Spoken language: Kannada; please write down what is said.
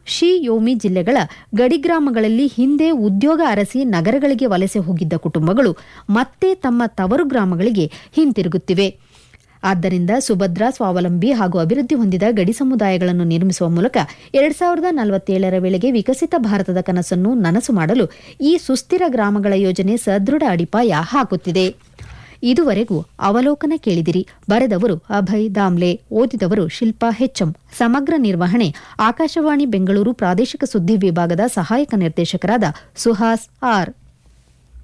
ಶಿ ಯೋಮಿ ಜಿಲ್ಲೆಗಳ ಗಡಿಗ್ರಾಮಗಳಲ್ಲಿ ಹಿಂದೆ ಉದ್ಯೋಗ ಅರಸಿ ನಗರಗಳಿಗೆ ವಲಸೆ ಹೋಗಿದ್ದ ಕುಟುಂಬಗಳು ಮತ್ತೆ ತಮ್ಮ ತವರು ಗ್ರಾಮಗಳಿಗೆ ಹಿಂತಿರುಗುತ್ತಿವೆ ಆದ್ದರಿಂದ ಸುಭದ್ರ ಸ್ವಾವಲಂಬಿ ಹಾಗೂ ಅಭಿವೃದ್ಧಿ ಹೊಂದಿದ ಗಡಿ ಸಮುದಾಯಗಳನ್ನು ನಿರ್ಮಿಸುವ ಮೂಲಕ ಎರಡ್ ಸಾವಿರದ ನಲವತ್ತೇಳರ ವೇಳೆಗೆ ವಿಕಸಿತ ಭಾರತದ ಕನಸನ್ನು ನನಸು ಮಾಡಲು ಈ ಸುಸ್ಥಿರ ಗ್ರಾಮಗಳ ಯೋಜನೆ ಸದೃಢ ಅಡಿಪಾಯ ಹಾಕುತ್ತಿದೆ ಇದುವರೆಗೂ ಅವಲೋಕನ ಕೇಳಿದಿರಿ ಬರೆದವರು ಅಭಯ್ ದಾಮ್ಲೆ ಓದಿದವರು ಶಿಲ್ಪಾ ಹೆಚ್ಎಂ ಸಮಗ್ರ ನಿರ್ವಹಣೆ ಆಕಾಶವಾಣಿ ಬೆಂಗಳೂರು ಪ್ರಾದೇಶಿಕ ಸುದ್ದಿ ವಿಭಾಗದ ಸಹಾಯಕ ನಿರ್ದೇಶಕರಾದ ಸುಹಾಸ್ ಆರ್